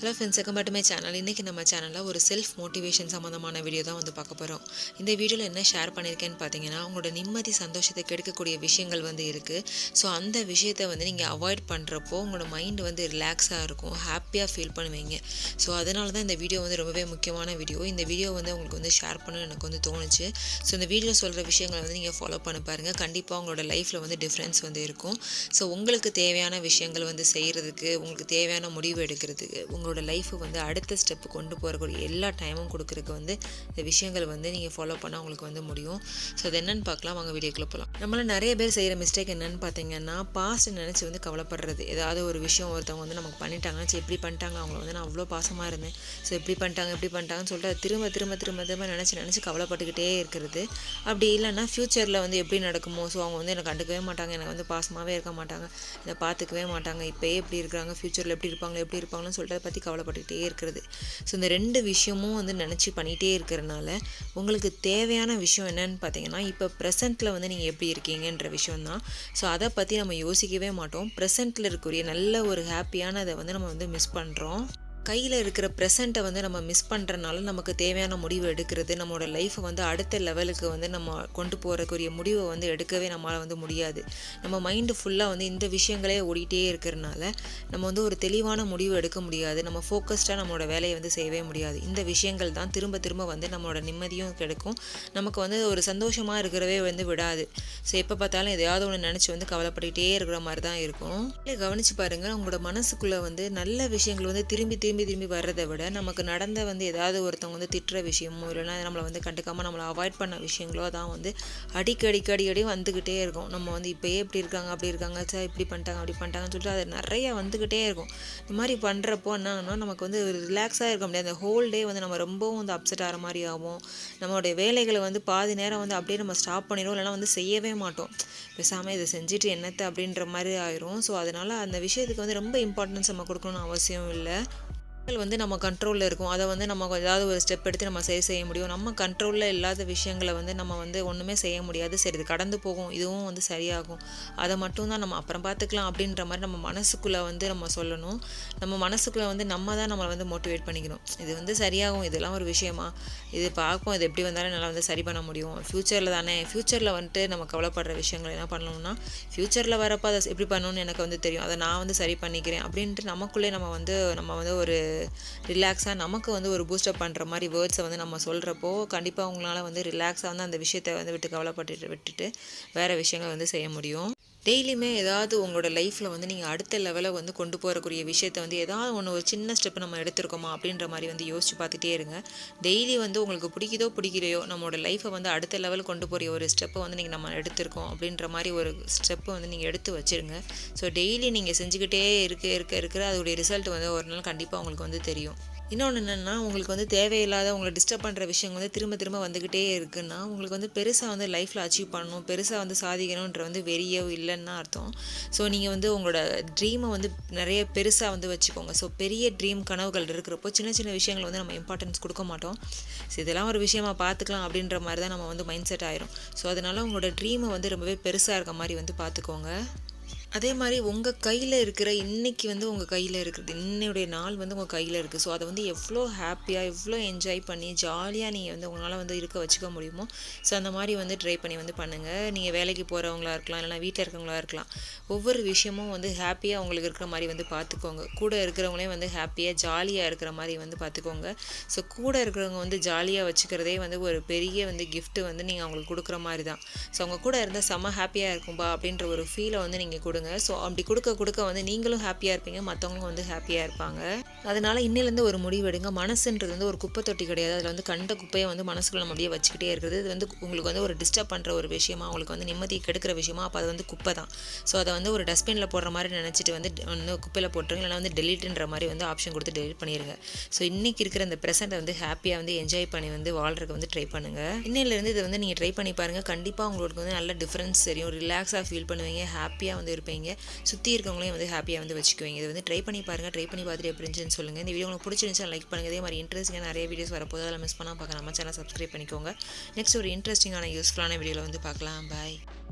hello friends welcome back to my channel இன்றைக்கி நம்ம சேனலில் ஒரு செல்ஃப் மோட்டிவேஷன் சம்மந்தமான வீடியோ தான் வந்து பார்க்க போகிறோம் இந்த வீடியோவில் என்ன ஷேர் பண்ணியிருக்கேன்னு பார்த்தீங்கன்னா உங்களோட நிம்மதி சந்தோஷத்தை கெடுக்கக்கூடிய விஷயங்கள் வந்து இருக்குது ஸோ அந்த விஷயத்தை வந்து நீங்கள் அவாய்ட் பண்ணுறப்போ உங்களோட மைண்ட் வந்து ரிலாக்ஸாக இருக்கும் ஹாப்பியாக ஃபீல் பண்ணுவீங்க ஸோ அதனால தான் இந்த வீடியோ வந்து ரொம்பவே முக்கியமான வீடியோ இந்த வீடியோ வந்து உங்களுக்கு வந்து ஷேர் பண்ணணும்னு எனக்கு வந்து தோணுச்சு ஸோ இந்த வீடியோ சொல்கிற விஷயங்களை வந்து நீங்கள் ஃபாலோ பண்ண பாருங்கள் கண்டிப்பாக உங்களோட லைஃப்பில் வந்து டிஃப்ரென்ஸ் வந்து இருக்கும் ஸோ உங்களுக்கு தேவையான விஷயங்கள் வந்து செய்கிறதுக்கு உங்களுக்கு தேவையான முடிவு எடுக்கிறதுக்கு உங்களோட லைஃப்பை வந்து அடுத்த ஸ்டெப்பு கொண்டு போகக்கூடிய எல்லா டைமும் கொடுக்குறதுக்கு வந்து இந்த விஷயங்கள் வந்து நீங்கள் ஃபாலோ பண்ணால் உங்களுக்கு வந்து முடியும் ஸோ அது என்னென்னு பார்க்கலாம் வாங்க வீடியோக்குள்ளே போகலாம் நம்மள நிறைய பேர் செய்கிற மிஸ்டேக் என்னென்னு பார்த்தீங்கன்னா பாஸ்ட் நினச்சி வந்து கவலைப்படுறது ஏதாவது ஒரு விஷயம் ஒருத்தவங்க வந்து நமக்கு பண்ணிட்டாங்கன்னா சரி இப்படி பண்ணிட்டாங்க அவங்கள வந்து நான் அவ்வளோ பாசமாக இருந்தேன் ஸோ இப்படி பண்ணிட்டாங்க இப்படி பண்ணிட்டாங்கன்னு சொல்லிட்டு அது திரும்ப திரும்ப திரும்ப திரும்ப நினச்சி நினச்சி கவலைப்பட்டுக்கிட்டே இருக்கிறது அப்படி இல்லைன்னா ஃப்யூச்சரில் வந்து எப்படி நடக்குமோ ஸோ அவங்க வந்து என்னை கண்டுக்கவே மாட்டாங்க எனக்கு வந்து பாசமாகவே இருக்க மாட்டாங்க என்னை பார்த்துக்கவே மாட்டாங்க இப்போயே எப்படி இருக்கிறாங்க ஃப்யூச்சரில் எப்படி இருப்பாங்க எப்படி இருப்பாங்கன்னு சொல்லிட்டு அதை பற்றி கவலைப்பட்டுக்கிட்டே இருக்கிறது ஸோ இந்த ரெண்டு விஷயமும் வந்து நினச்சி பண்ணிகிட்டே இருக்கிறனால உங்களுக்கு தேவையான விஷயம் என்னன்னு பார்த்தீங்கன்னா இப்போ ப்ரெசென்ட்டில் வந்து நீங்கள் எப்படி இருக்கீங்கன்ற விஷயம் தான் ஸோ அதை பற்றி நம்ம யோசிக்கவே மாட்டோம் ப்ரெசென்ட்டில் இருக்கக்கூடிய நல்ல ஒரு ஹாப்பியானதை வந்து நம்ம வந்து மிஸ் பண்ணுறோம் கையில் இருக்கிற ப்ரெசண்ட்டை வந்து நம்ம மிஸ் பண்ணுறனால நமக்கு தேவையான முடிவு எடுக்கிறது நம்மளோட லைஃப்பை வந்து அடுத்த லெவலுக்கு வந்து நம்ம கொண்டு போகிறக்குரிய முடிவை வந்து எடுக்கவே நம்மளால் வந்து முடியாது நம்ம மைண்டு ஃபுல்லாக வந்து இந்த விஷயங்களே ஓடிட்டே இருக்கிறனால நம்ம வந்து ஒரு தெளிவான முடிவு எடுக்க முடியாது நம்ம ஃபோக்கஸ்டாக நம்மளோட வேலையை வந்து செய்யவே முடியாது இந்த விஷயங்கள் தான் திரும்ப திரும்ப வந்து நம்மளோட நிம்மதியும் கிடைக்கும் நமக்கு வந்து ஒரு சந்தோஷமாக இருக்கிறவே வந்து விடாது ஸோ எப்போ பார்த்தாலும் எதையாவது ஒன்று நினச்சி வந்து கவலைப்பட்டுக்கிட்டே இருக்கிற மாதிரி தான் இருக்கும் இல்லை கவனிச்சு பாருங்கள் உங்களோட மனசுக்குள்ளே வந்து நல்ல விஷயங்கள் வந்து திரும்பி திரும்பி திரும்பி வர்றதை விட நமக்கு நடந்த வந்து ஏதாவது ஒருத்தவங்க வந்து திட்டுற விஷயமோ இல்லைன்னா நம்மளை வந்து கண்டுக்காமல் நம்மளை அவாய்ட் பண்ண விஷயங்களோ தான் வந்து அடிக்கடி அடிக்கடி வந்துக்கிட்டே இருக்கும் நம்ம வந்து இப்போயே இப்படி இருக்காங்க அப்படி இருக்காங்க சார் இப்படி பண்ணிட்டாங்க அப்படி பண்ணிட்டாங்கன்னு சொல்லிட்டு அது நிறைய வந்துக்கிட்டே இருக்கும் இந்த மாதிரி பண்ணுறப்போ என்னன்னா நமக்கு வந்து ரிலாக்ஸாக இருக்க முடியாது அந்த ஹோல் டே வந்து நம்ம ரொம்பவும் வந்து அப்செட் ஆகிற மாதிரி ஆகும் நம்மளுடைய வேலைகளை வந்து பாதி நேரம் வந்து அப்படியே நம்ம ஸ்டாப் பண்ணிடுவோம் இல்லைனா வந்து செய்யவே மாட்டோம் பேசாமல் இதை செஞ்சுட்டு என்னத்தை அப்படின்ற மாதிரி ஆயிரும் ஸோ அதனால் அந்த விஷயத்துக்கு வந்து ரொம்ப இம்பார்ட்டன்ஸ் நம்ம கொடுக்கணும்னு அவசியம் இல்லை விஷயங்கள் வந்து நம்ம கண்ட்ரோலில் இருக்கும் அதை வந்து நம்ம ஏதாவது ஒரு ஸ்டெப் எடுத்து நம்ம சரி செய்ய முடியும் நம்ம கண்ட்ரோலில் இல்லாத விஷயங்களை வந்து நம்ம வந்து ஒன்றுமே செய்ய முடியாது சரி இது கடந்து போகும் இதுவும் வந்து சரியாகும் அதை மட்டும் தான் நம்ம அப்புறம் பார்த்துக்கலாம் அப்படின்ற மாதிரி நம்ம மனசுக்குள்ளே வந்து நம்ம சொல்லணும் நம்ம மனசுக்குள்ளே வந்து நம்ம தான் நம்மளை வந்து மோட்டிவேட் பண்ணிக்கணும் இது வந்து சரியாகும் இதெல்லாம் ஒரு விஷயமா இது பார்ப்போம் இது எப்படி வந்தாலும் நல்லா வந்து சரி பண்ண முடியும் ஃப்யூச்சரில் தானே ஃப்யூச்சரில் வந்துட்டு நம்ம கவலைப்படுற விஷயங்கள் என்ன பண்ணணும்னா ஃப்யூச்சரில் வரப்போ அதை எப்படி பண்ணணும்னு எனக்கு வந்து தெரியும் அதை நான் வந்து சரி பண்ணிக்கிறேன் அப்படின்ட்டு நமக்குள்ளே நம்ம வந்து நம்ம வந்து ஒரு ரிலாக்ஸாக நமக்கு வந்து ஒரு பூஸ்டப் பண்ணுற மாதிரி வேர்ட்ஸை வந்து நம்ம சொல்கிறப்போ கண்டிப்பாக அவங்களால வந்து ரிலாக்ஸாக வந்து அந்த விஷயத்தை வந்து விட்டு கவலைப்பட்டுட்டு விட்டுட்டு வேறு விஷயங்கள் வந்து செய்ய முடியும் டெய்லியுமே ஏதாவது உங்களோட லைஃப்பில் வந்து நீங்கள் அடுத்த லெவலில் வந்து கொண்டு போகக்கூடிய விஷயத்த வந்து ஏதாவது ஒன்று ஒரு சின்ன ஸ்டெப் நம்ம எடுத்திருக்கோமா அப்படின்ற மாதிரி வந்து யோசிச்சு பார்த்துட்டே இருங்க டெய்லி வந்து உங்களுக்கு பிடிக்குதோ பிடிக்கலையோ நம்மளோட லைஃப்பை வந்து அடுத்த லெவல் கொண்டு போகிற ஒரு ஸ்டெப்பை வந்து நீங்கள் நம்ம எடுத்திருக்கோம் அப்படின்ற மாதிரி ஒரு ஸ்டெப்பை வந்து நீங்கள் எடுத்து வச்சுருங்க ஸோ டெய்லி நீங்கள் செஞ்சுக்கிட்டே இருக்க இருக்க இருக்கிற அதோடைய ரிசல்ட் வந்து ஒரு நாள் கண்டிப்பாக உங்களுக்கு வந்து தெரியும் இன்னொன்று என்னென்னா உங்களுக்கு வந்து தேவையில்லாத உங்களை டிஸ்டர்ப் பண்ணுற விஷயம் வந்து திரும்ப திரும்ப வந்துக்கிட்டே இருக்குன்னா உங்களுக்கு வந்து பெருசாக வந்து லைஃப்பில் அச்சீவ் பண்ணணும் பெருசாக வந்து சாதிக்கணுன்ற வந்து வெறியோ இல்லைன்னு அர்த்தம் ஸோ நீங்கள் வந்து உங்களோட ட்ரீமை வந்து நிறைய பெருசாக வந்து வச்சுக்கோங்க ஸோ பெரிய ட்ரீம் கனவுகள் இருக்கிறப்போ சின்ன சின்ன விஷயங்கள் வந்து நம்ம இம்பார்ட்டன்ஸ் கொடுக்க மாட்டோம் ஸோ இதெல்லாம் ஒரு விஷயமா பார்த்துக்கலாம் அப்படின்ற மாதிரி தான் நம்ம வந்து மைண்ட் செட் ஆயிரும் ஸோ அதனால் உங்களோட ட்ரீமை வந்து ரொம்பவே பெருசாக இருக்க மாதிரி வந்து பார்த்துக்கோங்க அதே மாதிரி உங்கள் கையில் இருக்கிற இன்றைக்கி வந்து உங்கள் கையில் இருக்கிறது இன்னையுடைய நாள் வந்து உங்கள் கையில் இருக்குது ஸோ அதை வந்து எவ்வளோ ஹாப்பியாக எவ்வளோ என்ஜாய் பண்ணி ஜாலியாக நீங்கள் வந்து உங்களால் வந்து இருக்க வச்சுக்க முடியுமோ ஸோ அந்த மாதிரி வந்து ட்ரை பண்ணி வந்து பண்ணுங்கள் நீங்கள் வேலைக்கு போகிறவங்களா இருக்கலாம் இல்லைனா வீட்டில் இருக்கிறவங்களா இருக்கலாம் ஒவ்வொரு விஷயமும் வந்து ஹாப்பியாக உங்களுக்கு இருக்கிற மாதிரி வந்து பார்த்துக்கோங்க கூட இருக்கிறவங்களையும் வந்து ஹாப்பியாக ஜாலியாக இருக்கிற மாதிரி வந்து பார்த்துக்கோங்க ஸோ கூட இருக்கிறவங்க வந்து ஜாலியாக வச்சுக்கிறதே வந்து ஒரு பெரிய வந்து கிஃப்ட்டு வந்து நீங்கள் அவங்களுக்கு கொடுக்குற மாதிரி தான் ஸோ அவங்க கூட இருந்தால் செம்ம ஹாப்பியாக இருக்கும்பா அப்படின்ற ஒரு ஃபீலை வந்து நீங்கள் கொடுங்க ஸோ அப்படி கொடுக்க கொடுக்க வந்து நீங்களும் ஹாப்பியாக இருப்பீங்க மற்றவங்களும் வந்து ஹாப்பியாக இருப்பாங்க அதனால் இன்னிலேருந்து ஒரு முடிவு எடுங்க மனசுன்றது வந்து ஒரு குப்பை தொட்டி கிடையாது அதில் வந்து கண்ட குப்பையை வந்து மனசுக்குள்ள நம்ம அப்படியே வச்சுக்கிட்டே இருக்கிறது இது வந்து உங்களுக்கு வந்து ஒரு டிஸ்டர்ப் பண்ணுற ஒரு விஷயமா உங்களுக்கு வந்து நிம்மதி கெடுக்கிற விஷயமா அப்போ அது வந்து குப்பை தான் ஸோ அதை வந்து ஒரு டஸ்ட்பினில் போடுற மாதிரி நினச்சிட்டு வந்து வந்து குப்பையில் போட்டுருங்க இல்லைனா வந்து டெலிட்ன்ற மாதிரி வந்து ஆப்ஷன் கொடுத்து டெலிட் பண்ணிடுங்க ஸோ இன்றைக்கி இருக்கிற இந்த ப்ரெசென்ட்டை வந்து ஹாப்பியாக வந்து என்ஜாய் பண்ணி வந்து வாழ்றதுக்கு வந்து ட்ரை பண்ணுங்கள் இன்னிலேருந்து இதை வந்து நீங்கள் ட்ரை பண்ணி பாருங்கள் கண்டிப்பாக உங்களுக்கு வந்து நல்ல டிஃப்ரென்ஸ் தெரியும் ரிலாக்ஸாக ஃபீல் பண்ணுவீங்க ஹாப்பியாக வந்து இருப்பீங்க சுற்றி இருக்கவங்களையும் வந்து ஹாப்பியாக வந்து வச்சுக்குவீங்க இது வந்து ட்ரை பண்ணி பாருங்கள் ட்ரை பண்ணி பார்த்துட்டு எப்படி இருந்துச்சுன்னு சொல்லுங்கள் இந்த வீடியோ உங்களுக்கு பிடிச்சிருந்துச்சா லைக் பண்ணுங்கள் இதே மாதிரி இன்ட்ரெஸ்டிங்காக நிறைய வீடியோஸ் வரப்போது அதில் மிஸ் பண்ணால் பார்க்க நம்ம சேனல் சப்ஸ்கிரைப் பண்ணிக்கோங்க நெக்ஸ்ட் ஒரு இன்ட்ரெஸ்டிங்கான யூஸ்ஃபுல்லான வீடியோவில் வந்து பார்க்கலாம் பாய்